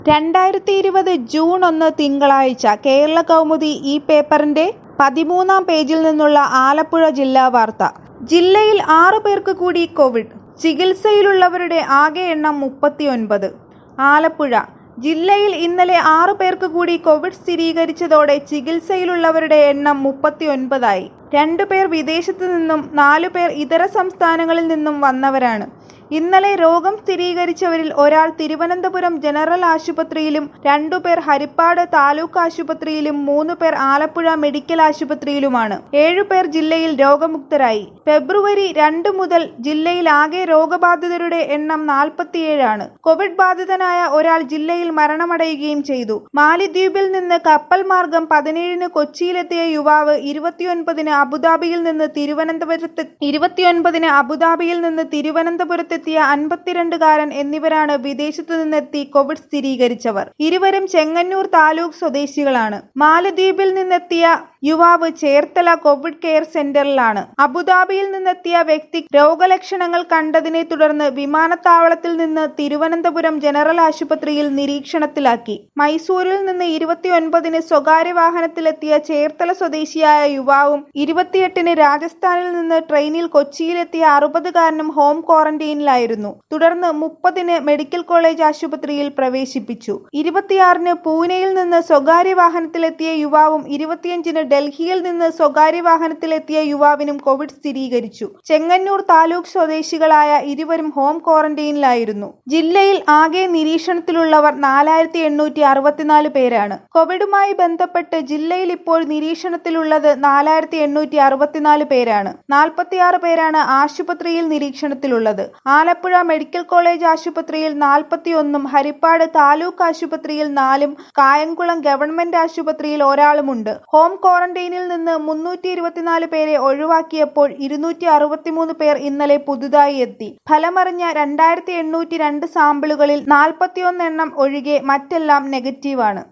രണ്ടായിരത്തി ഇരുപത് ജൂൺ ഒന്ന് തിങ്കളാഴ്ച കേരള കൗമുദി ഈ പേപ്പറിന്റെ പതിമൂന്നാം പേജിൽ നിന്നുള്ള ആലപ്പുഴ ജില്ലാ വാർത്ത ജില്ലയിൽ ആറു പേർക്ക് കൂടി കോവിഡ് ചികിത്സയിലുള്ളവരുടെ ആകെ എണ്ണം മുപ്പത്തിയൊൻപത് ആലപ്പുഴ ജില്ലയിൽ ഇന്നലെ ആറു പേർക്ക് കൂടി കോവിഡ് സ്ഥിരീകരിച്ചതോടെ ചികിത്സയിലുള്ളവരുടെ എണ്ണം മുപ്പത്തിയൊൻപതായി രണ്ടുപേർ വിദേശത്തു നിന്നും നാലുപേർ ഇതര സംസ്ഥാനങ്ങളിൽ നിന്നും വന്നവരാണ് ഇന്നലെ രോഗം സ്ഥിരീകരിച്ചവരിൽ ഒരാൾ തിരുവനന്തപുരം ജനറൽ ആശുപത്രിയിലും രണ്ടുപേർ ഹരിപ്പാട് താലൂക്ക് ആശുപത്രിയിലും മൂന്നുപേർ ആലപ്പുഴ മെഡിക്കൽ ആശുപത്രിയിലുമാണ് ഏഴുപേർ ജില്ലയിൽ രോഗമുക്തരായി ഫെബ്രുവരി രണ്ട് മുതൽ ജില്ലയിൽ ആകെ രോഗബാധിതരുടെ എണ്ണം നാൽപ്പത്തിയേഴാണ് കോവിഡ് ബാധിതനായ ഒരാൾ ജില്ലയിൽ മരണമടയുകയും ചെയ്തു മാലിദ്വീപിൽ നിന്ന് കപ്പൽ മാർഗം പതിനേഴിന് കൊച്ചിയിലെത്തിയ യുവാവ് ഇരുപത്തിയൊൻപതിന് അബുദാബിയിൽ നിന്ന് തിരുവനന്തപുരത്ത് ഇരുപത്തിയൊൻപതിന് അബുദാബിയിൽ നിന്ന് തിരുവനന്തപുരത്തെത്തിയ അൻപത്തിരണ്ടുകാരൻ എന്നിവരാണ് വിദേശത്തു നിന്നെത്തി കോവിഡ് സ്ഥിരീകരിച്ചവർ ഇരുവരും ചെങ്ങന്നൂർ താലൂക്ക് സ്വദേശികളാണ് മാലദ്വീപിൽ നിന്നെത്തിയ യുവാവ് ചേർത്തല കോവിഡ് കെയർ സെന്ററിലാണ് അബുദാബിയിൽ നിന്നെത്തിയ വ്യക്തി രോഗലക്ഷണങ്ങൾ കണ്ടതിനെ തുടർന്ന് വിമാനത്താവളത്തിൽ നിന്ന് തിരുവനന്തപുരം ജനറൽ ആശുപത്രിയിൽ നിരീക്ഷണത്തിലാക്കി മൈസൂരിൽ നിന്ന് ഇരുപത്തിയൊൻപതിന് സ്വകാര്യ വാഹനത്തിലെത്തിയ ചേർത്തല സ്വദേശിയായ യുവാവും ഇരുപത്തിയെട്ടിന് രാജസ്ഥാനിൽ നിന്ന് ട്രെയിനിൽ കൊച്ചിയിലെത്തിയ അറുപതുകാരനും ഹോം ക്വാറന്റൈനിലായിരുന്നു തുടർന്ന് മുപ്പതിന് മെഡിക്കൽ കോളേജ് ആശുപത്രിയിൽ പ്രവേശിപ്പിച്ചു ഇരുപത്തിയാറിന് പൂനെയിൽ നിന്ന് സ്വകാര്യ വാഹനത്തിലെത്തിയ യുവാവും ഇരുപത്തിയഞ്ചിന് ഡൽഹിയിൽ നിന്ന് സ്വകാര്യ വാഹനത്തിലെത്തിയ യുവാവിനും കോവിഡ് സ്ഥിരീകരിച്ചു ചെങ്ങന്നൂർ താലൂക്ക് സ്വദേശികളായ ഇരുവരും ഹോം ക്വാറന്റൈനിലായിരുന്നു ജില്ലയിൽ ആകെ നിരീക്ഷണത്തിലുള്ളവർ നാലായിരത്തി എണ്ണൂറ്റി അറുപത്തിനാല് പേരാണ് കോവിഡുമായി ബന്ധപ്പെട്ട് ജില്ലയിൽ ഇപ്പോൾ നിരീക്ഷണത്തിലുള്ളത് നാലായിരത്തി എണ്ണൂറ്റി അറുപത്തിനാല് പേരാണ് നാൽപ്പത്തിയാറ് പേരാണ് ആശുപത്രിയിൽ നിരീക്ഷണത്തിലുള്ളത് ആലപ്പുഴ മെഡിക്കൽ കോളേജ് ആശുപത്രിയിൽ നാൽപ്പത്തിയൊന്നും ഹരിപ്പാട് താലൂക്ക് ആശുപത്രിയിൽ നാലും കായംകുളം ഗവൺമെന്റ് ആശുപത്രിയിൽ ഒരാളുമുണ്ട് ഹോം ക്വാറന്റൈനിൽ നിന്ന് മുന്നൂറ്റി ഇരുപത്തിനാല് പേരെ ഒഴിവാക്കിയപ്പോൾ ഇരുന്നൂറ്റി അറുപത്തിമൂന്ന് പേർ ഇന്നലെ പുതുതായി എത്തി ഫലമറിഞ്ഞ രണ്ടായിരത്തി എണ്ണൂറ്റി രണ്ട് സാമ്പിളുകളിൽ നാൽപ്പത്തിയൊന്ന് എണ്ണം ഒഴികെ മറ്റെല്ലാം നെഗറ്റീവാണ്